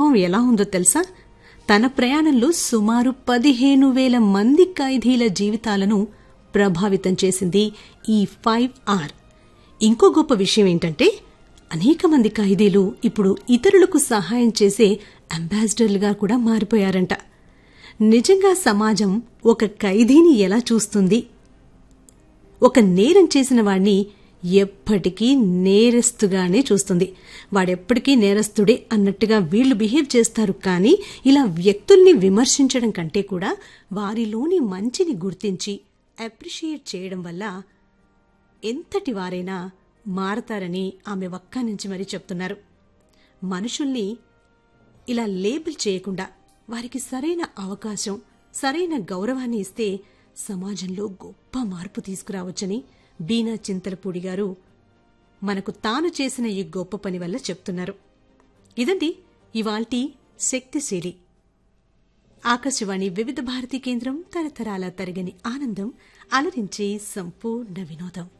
ప్రభావం ఎలా ఉందో తెలుసా తన ప్రయాణంలో సుమారు పదిహేను వేల మంది ఖైదీల జీవితాలను ప్రభావితం చేసింది ఈ ఫైవ్ ఆర్ ఇంకో గొప్ప విషయం ఏంటంటే అనేక మంది ఖైదీలు ఇప్పుడు ఇతరులకు సహాయం చేసే అంబాసిడర్లుగా కూడా మారిపోయారంట నిజంగా సమాజం ఒక ఖైదీని ఎలా చూస్తుంది ఒక నేరం చేసిన వాణ్ణి ఎప్పటికీ నేరస్తుగానే చూస్తుంది వాడెప్పటికీ నేరస్తుడే అన్నట్టుగా వీళ్లు బిహేవ్ చేస్తారు కానీ ఇలా వ్యక్తుల్ని విమర్శించడం కంటే కూడా వారిలోని మంచిని గుర్తించి అప్రిషియేట్ చేయడం వల్ల ఎంతటి వారైనా మారతారని ఆమె వక్క నుంచి మరీ చెప్తున్నారు మనుషుల్ని ఇలా లేబుల్ చేయకుండా వారికి సరైన అవకాశం సరైన గౌరవాన్ని ఇస్తే సమాజంలో గొప్ప మార్పు తీసుకురావచ్చని బీనా చింతలపూడి గారు మనకు తాను చేసిన ఈ గొప్ప పని వల్ల చెప్తున్నారు ఇదండి ఇవాల్టి శక్తిశీలి ఆకాశవాణి వివిధ భారతి కేంద్రం తరతరాల తరగని ఆనందం అలరించే సంపూర్ణ వినోదం